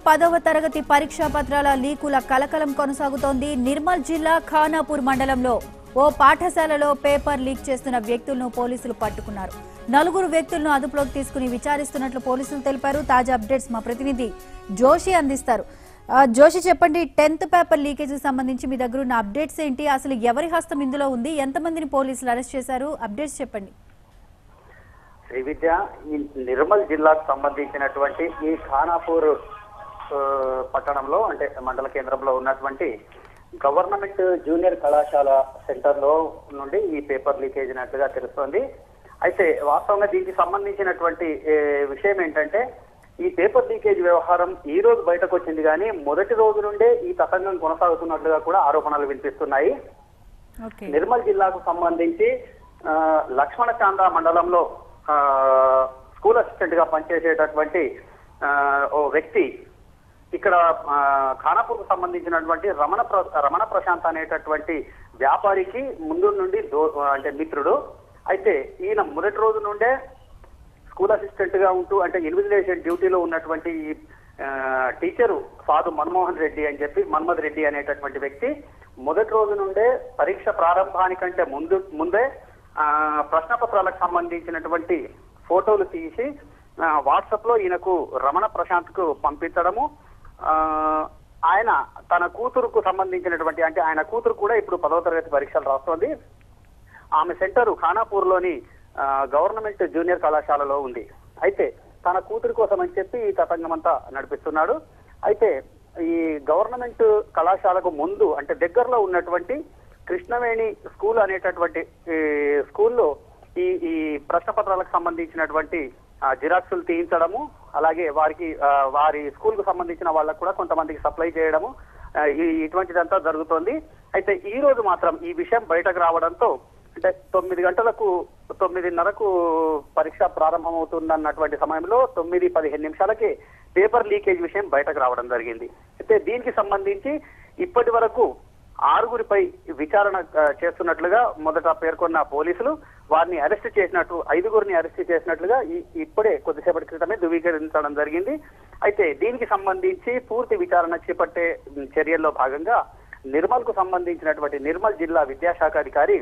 పదవ తరగతి పరీక్షా పత్రాల లీకుల కలకలం కొనసాగుతోంది నిర్మల్ జిల్లా ఖానాపూర్ మండలంలో ఓ పాఠశాలలో పేపర్ లీక్ చేస్తున్న వ్యక్తులను పోలీసులు పట్టుకున్నారు నలుగురు వ్యక్తులను అదుపులోకి తీసుకుని విచారిస్తున్నట్లు పోలీసులు తెలిపారు తాజా అప్డేట్స్ మా ప్రతినిధి జోషి అందిస్తారు ఆ, జోషి చెప్పండి టెన్త్ పేపర్ లీకేజీకి సంబంధించి మీ దగ్గర ఉన్న అప్డేట్స్ ఏంటి అసలు ఎవరి హస్తం ఇందులో ఉంది ఎంతమందిని పోలీసులు అరెస్ట్ చేశారు అప్డేట్స్ చెప్పండి శ్రీ విద్య ఈ నిర్మల్ జిల్లాకు సంబంధించినటువంటి ఈ ఖానాపూర్ ఆ, పట్టణంలో అంటే మండల కేంద్రంలో ఉన్నటువంటి గవర్నమెంట్ జూనియర్ కళాశాల సెంటర్ లో నుండి ఈ పేపర్ లీకేజ్ అయినట్లుగా తెలుస్తోంది అయితే వాస్తవంగా దీనికి సంబంధించినటువంటి ఏ, విషయం ఏంటంటే ఈ పేపర్ లీకేజ్ వ్యవహారం ఈ రోజు బయటకు వచ్చింది కానీ మొదటి రోజు నుండే ఈ తతంగం కొనసాగుతున్నట్లుగా కూడా ఆరోపణలు వినిపిస్తున్నాయి ఓకే నిర్మల్ జిల్లాకు సంబంధించి ఆ, లక్ష్మణ చాంద మండలంలో ఆ, స్కూల్ అసిస్టెంట్ గా పనిచేసేటటువంటి ఆ, ఓ వ్యక్తి ఇక్కడ ఆ, ఖానాపూర్కు సంబంధించినటువంటి రమణ ప్ర- రమణ ప్రశాంత్ అనేటటువంటి వ్యాపారికి ముందు నుండి దో- అంటే మిత్రుడు అయితే ఈయన మొదటి రోజు నుండే స్కూల్ అసిస్టెంట్ గా ఉంటూ అంటే ఇన్విజిలేషన్ డ్యూటీలో ఉన్నటువంటి ఈ ఆ, టీచరు సాధు మన్మోహన్ రెడ్డి అని చెప్పి మన్మథ్ రెడ్డి అనేటటువంటి వ్యక్తి మొదటి రోజు నుండే పరీక్ష ప్రారంభానికంటే ముందు ముందే ఆ, ప్రశ్న పత్రాలకు సంబంధించినటువంటి ఫోటోలు తీసి వాట్సాప్ లో ఈయనకు రమణ ప్రశాంత్ కు పంపించడము ఆ, ఆయన తన కూతురుకు సంబంధించినటువంటి అంటే ఆయన కూతురు కూడా ఇప్పుడు పదవ తరగతి పరీక్షలు రాస్తోంది ఆమె సెంటర్ ఖానాపూర్ లోని గవర్నమెంట్ జూనియర్ కళాశాలలో ఉంది అయితే తన కూతురి కోసం అని చెప్పి ఈ తతంగం అంతా నడిపిస్తున్నాడు అయితే ఈ గవర్నమెంట్ కళాశాలకు ముందు అంటే దగ్గరలో ఉన్నటువంటి కృష్ణవేణి స్కూల్ అనేటటువంటి ఈ స్కూల్లో ఈ ఈ ప్రశ్న పత్రాలకు సంబంధించినటువంటి ఆ, జిరాక్సులు తీయించడము అలాగే వారికి ఆ, వారి స్కూల్ కు సంబంధించిన వాళ్ళకు కూడా కొంతమందికి సప్లై చేయడము ఆ, ఈ ఇటువంటిదంతా జరుగుతోంది అయితే ఈ రోజు మాత్రం ఈ విషయం బయటకు రావడంతో అంటే తొమ్మిది గంటలకు తొమ్మిదిన్నరకు పరీక్ష ప్రారంభమవుతుందన్నటువంటి సమయంలో తొమ్మిది పదిహేను నిమిషాలకి పేపర్ లీకేజ్ విషయం బయటకు రావడం జరిగింది అయితే దీనికి సంబంధించి ఇప్పటి వరకు ఆరుగురిపై విచారణ ఆ, చేస్తున్నట్లుగా మొదట పేర్కొన్న పోలీసులు వారిని అరెస్ట్ చేసినట్టు ఐదుగురిని అరెస్ట్ చేసినట్లుగా ఈ- ఇప్పుడే కొద్దిసేపటి క్రితమే ధృవీకరించడం జరిగింది అయితే దీనికి సంబంధించి పూర్తి విచారణ చేపట్టే ఉమ్, చర్యల్లో భాగంగా నిర్మల్ కు సంబంధించినటువంటి నిర్మల్ జిల్లా విద్యాశాఖ అధికారి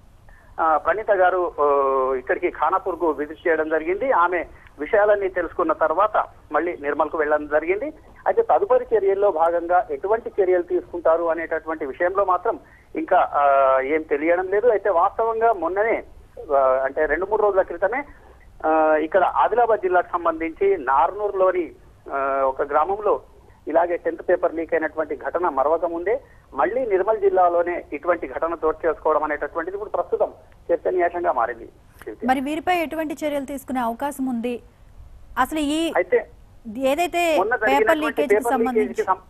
ఆ, ప్రణీత గారు ఆ, ఇక్కడికి ఖానాపూర్ కు విజిట్ చేయడం జరిగింది ఆమె విషయాలన్నీ తెలుసుకున్న తర్వాత మళ్ళీ నిర్మల్ కు వెళ్ళడం జరిగింది అయితే తదుపరి చర్యల్లో భాగంగా ఎటువంటి చర్యలు తీసుకుంటారు అనేటటువంటి విషయంలో మాత్రం ఇంకా ఆ, ఏం తెలియడం లేదు అయితే వాస్తవంగా మొన్ననే ఆ, అంటే రెండు మూడు రోజుల క్రితమే ఆ, ఇక్కడ ఆదిలాబాద్ జిల్లాకు సంబంధించి నార్నూరులోని ఆ, ఒక గ్రామంలో ఇలాగే టెన్త్ పేపర్ లీక్ అయినటువంటి ఘటన మరవక ముందే మళ్ళీ నిర్మల్ జిల్లాలోనే ఇటువంటి ఘటన చోటు చేసుకోవడం అనేటటువంటిది ఇప్పుడు ప్రస్తుతం చర్చనీయాంశంగా మారింది మరి వీరిపై ఎటువంటి చర్యలు తీసుకునే అవకాశం ఉంది అసలు ఈ అయితే ఏదైతే మొన్న పేపర్ జరిగినటువంటి లీకేజ్ కి పేపర్ సంబంధించి లీకేజ్ కి సం-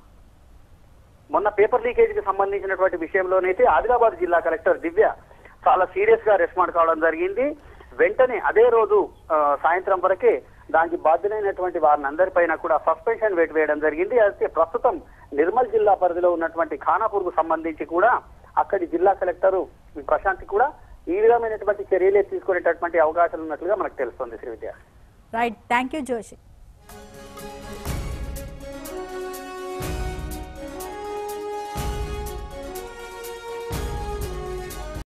మొన్న పేపర్ లీకేజ్ కి సంబంధించినటువంటి విషయంలోనైతే ఆదిలాబాద్ జిల్లా కలెక్టర్ దివ్య చాలా సీరియస్ గా రెస్పాండ్ కావడం జరిగింది వెంటనే అదే రోజు ఆ, సాయంత్రం వరకే దానికి బాధ్యులైనటువంటి వారిని అందరిపైన కూడా సస్పెన్షన్ వేటు వేయడం జరిగింది అయితే ప్రస్తుతం నిర్మల్ జిల్లా పరిధిలో ఉన్నటువంటి ఖానాపూర్ కు సంబంధించి కూడా అక్కడి జిల్లా కలెక్టర్ ప్రశాంత్ కూడా ఈ విధమైనటువంటి చర్యలే తీసుకునేటటువంటి అవకాశాలు ఉన్నట్లుగా మనకు తెలుస్తుంది Sri Vidya right thank you Joshi